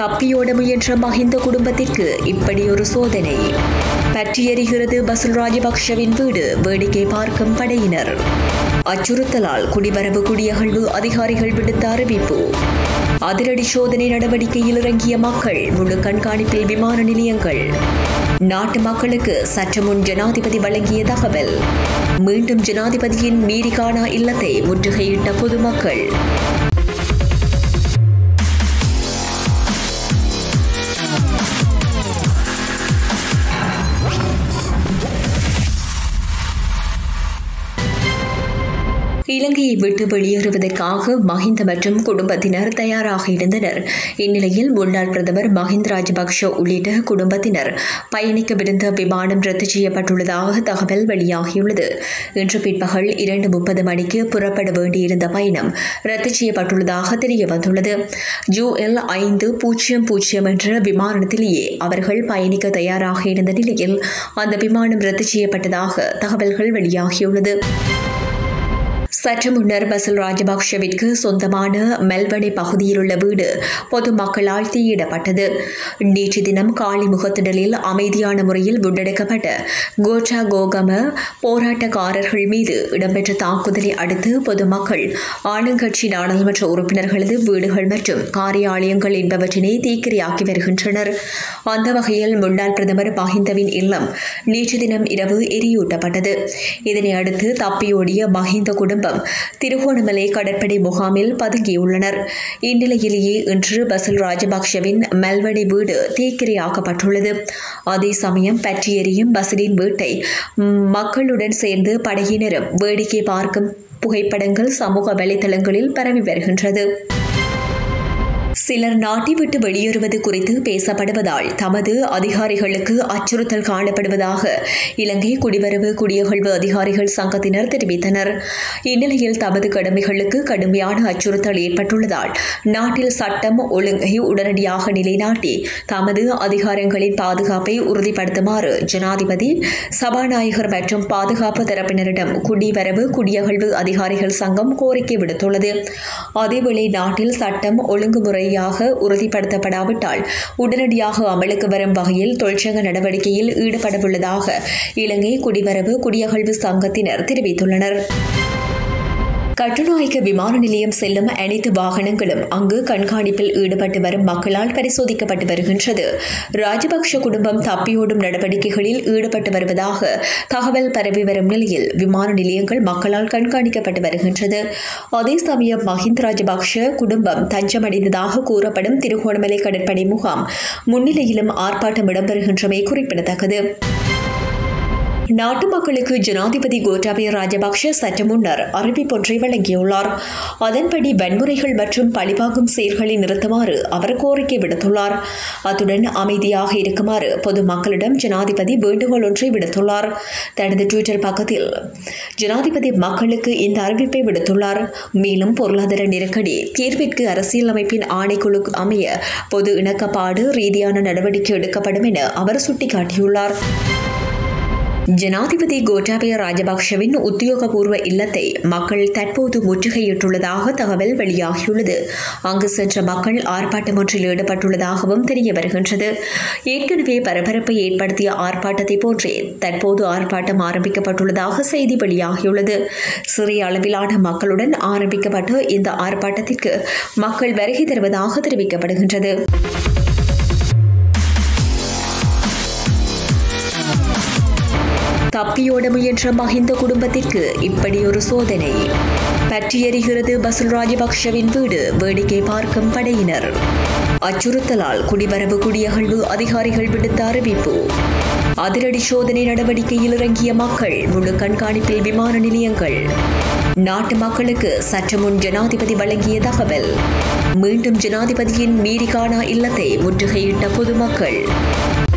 தப்பியோட முயன்ற மஹிந்த குடும்பத்திற்கு இப்படி ஒரு சோதனை பற்றி எரிகிறது பசுல் ராஜபக்ஷவின் வீடு வேடிக்கை பார்க்கும் படையினர் அச்சுறுத்தலால் குடிவரவு குடியகழ்வு அதிகாரிகள் விடுத்த அறிவிப்பு அதிரடி சோதனை நடவடிக்கையில் இறங்கிய மக்கள் முழு கண்காணிப்பில் விமான நிலையங்கள் நாட்டு மக்களுக்கு சற்று முன் ஜனாதிபதி வழங்கிய தகவல் மீண்டும் ஜனாதிபதியின் மீறிகானா இல்லத்தை முற்றுகையிட்ட பொதுமக்கள் இலங்கையை விட்டு வெளியேறுவதற்காக மஹிந்த மற்றும் குடும்பத்தினர் தயாராக இருந்தனர் இந்நிலையில் முன்னாள் பிரதமர் மஹிந்த ராஜபக்ஷ உள்ளிட்ட குடும்பத்தினர் பயணிக்கவிருந்த விமானம் ரத்து செய்யப்பட்டுள்ளதாக தகவல் வெளியாகியுள்ளது இன்று பிற்பகல் இரண்டு முப்பது மணிக்கு புறப்பட வேண்டியிருந்த பயணம் ரத்து செய்யப்பட்டுள்ளதாக தெரிய வந்துள்ளது ஜூ எல் ஐந்து பூஜ்ஜியம் பூஜ்ஜியம் என்ற விமானத்திலேயே அவர்கள் பயணிக்க தயாராக இருந்த நிலையில் அந்த விமானம் ரத்து செய்யப்பட்டதாக தகவல்கள் வெளியாகியுள்ளது சற்று முன்னர் பசில் ராஜபக்ஷவிற்கு சொந்தமான மெல்பனை பகுதியில் உள்ள வீடு பொதுமக்களால் தீயிடப்பட்டது நேற்று தினம் காலி முகத்திடலில் அமைதியான முறையில் முன்னெடுக்கப்பட்ட கோட்டா கோகம போராட்டக்காரர்கள் மீது இடம்பெற்ற தாக்குதலை அடுத்து பொதுமக்கள் ஆளுங்கட்சி நாடாளுமன்ற உறுப்பினர்களது வீடுகள் மற்றும் காரியாலயங்கள் என்பவற்றினை தீக்கிரையாக்கி வருகின்றனர் அந்த வகையில் முன்னாள் பிரதமர் மஹிந்தவின் இல்லம் நேற்று தினம் இரவு எரியூட்டப்பட்டது இதனை அடுத்து தப்பியோடிய மஹிந்த குடும்பம் திருகோணமலை கடற்படை முகாமில் பதுங்கியுள்ளனர் இந்நிலையிலேயே இன்று பசில் ராஜபக்ஷவின் மெல்வடி வீடு தீக்கிரையாக்கப்பட்டுள்ளது அதே சமயம் பற்றி எரியும் பசிலின் வீட்டை மக்களுடன் சேர்ந்து படையினரும் வேடிக்கை பார்க்கும் புகைப்படங்கள் சமூக வலைதளங்களில் பரவி வருகின்றது சிலர் நாட்டை விட்டு வெளியேறுவது குறித்து பேசப்படுவதால் தமது அதிகாரிகளுக்கு அச்சுறுத்தல் காணப்படுவதாக இலங்கை குடிவரவு குடியகழ்வு அதிகாரிகள் சங்கத்தினர் தெரிவித்தனர் இந்நிலையில் தமது கடமைகளுக்கு கடுமையான அச்சுறுத்தல் ஏற்பட்டுள்ளதால் நாட்டில் சட்டம் ஒழுங்கை உடனடியாக நிலைநாட்டி தமது அதிகாரங்களின் பாதுகாப்பை உறுதிப்படுத்துமாறு ஜனாதிபதி சபாநாயகர் மற்றும் பாதுகாப்பு தரப்பினரிடம் குடிவரவு குடியகழ்வு அதிகாரிகள் சங்கம் கோரிக்கை விடுத்துள்ளது அதேவேளை நாட்டில் சட்டம் ஒழுங்குமுறை முறையாக உறுதிப்படுத்தப்படாவிட்டால் உடனடியாக அமலுக்கு வரும் வகையில் தொழிற்சங்க நடவடிக்கையில் ஈடுபடவுள்ளதாக இலங்கை குடிவரவு குடியகழ்வு சங்கத்தினர் தெரிவித்துள்ளனர் கட்டுநாயக்க விமான நிலையம் செல்லும் அனைத்து வாகனங்களும் அங்கு கண்காணிப்பில் ஈடுபட்டு வரும் மக்களால் பரிசோதிக்கப்பட்டு வருகின்றது ராஜபக்ஷ குடும்பம் தப்பியோடும் நடவடிக்கைகளில் ஈடுபட்டு வருவதாக தகவல் பரவி வரும் நிலையில் விமான நிலையங்கள் மக்களால் கண்காணிக்கப்பட்டு வருகின்றது அதே சமயம் மஹிந்த ராஜபக்ஷ குடும்பம் தஞ்சமடைந்ததாக கூறப்படும் திருகோணமலை கடற்படை முகாம் முன்னிலையிலும் ஆர்ப்பாட்டம் இடம்பெறுகின்றமை குறிப்பிடத்தக்கது நாட்டு மக்களுக்கு ஜனாதிபதி கோட்டாபய ராஜபக்ஷ சற்று முன்னர் அறிவிப்பொன்றை வழங்கியுள்ளார் அதன்படி வன்முறைகள் மற்றும் பழிவாங்கும் செயல்களை நிறுத்துமாறு அவர் கோரிக்கை விடுத்துள்ளார் அத்துடன் அமைதியாக இருக்குமாறு பொதுமக்களிடம் ஜனாதிபதி வேண்டுகோள் ஒன்றை விடுத்துள்ளார் தனது டுவிட்டர் பக்கத்தில் ஜனாதிபதி மக்களுக்கு இந்த அறிவிப்பை விடுத்துள்ளார் மேலும் பொருளாதார நெருக்கடி தீர்விற்கு அரசியலமைப்பின் ஆணைக்குழு அமைய பொது இணக்கப்பாடு ரீதியான நடவடிக்கை எடுக்கப்படும் என அவர் சுட்டிக்காட்டியுள்ளார் ஜனாதிபதி கோட்டாபய ராஜபக்ஷவின் உத்தியோகபூர்வ இல்லத்தை மக்கள் தற்போது முற்றுகையிட்டுள்ளதாக தகவல் வெளியாகியுள்ளது அங்கு சென்ற மக்கள் ஆர்ப்பாட்டம் ஒன்றில் ஈடுபட்டுள்ளதாகவும் தெரிய வருகின்றது ஏற்கனவே பரபரப்பை ஏற்படுத்திய ஆர்ப்பாட்டத்தை போன்றே தற்போது ஆர்ப்பாட்டம் ஆரம்பிக்கப்பட்டுள்ளதாக செய்தி வெளியாகியுள்ளது சிறிய அளவிலான மக்களுடன் ஆரம்பிக்கப்பட்ட இந்த ஆர்ப்பாட்டத்திற்கு மக்கள் வருகை தருவதாக தெரிவிக்கப்படுகின்றது தப்பியோட முயன்ற மஹிந்த குடும்பத்திற்கு இப்படி ஒரு சோதனை பற்றி எரிகிறது பசுல் ராஜபக்ஷவின் வீடு வேடிக்கை பார்க்கும் படையினர் அச்சுறுத்தலால் குடிவரவு குடியகழ்வு அதிகாரிகள் விடுத்த அறிவிப்பு அதிரடி சோதனை நடவடிக்கையில் இறங்கிய மக்கள் முழு கண்காணிப்பில் விமான நிலையங்கள் நாட்டு மக்களுக்கு சற்று முன் ஜனாதிபதி வழங்கிய தகவல் மீண்டும் ஜனாதிபதியின் மீறிகானா இல்லத்தை முற்றுகையிட்ட பொதுமக்கள்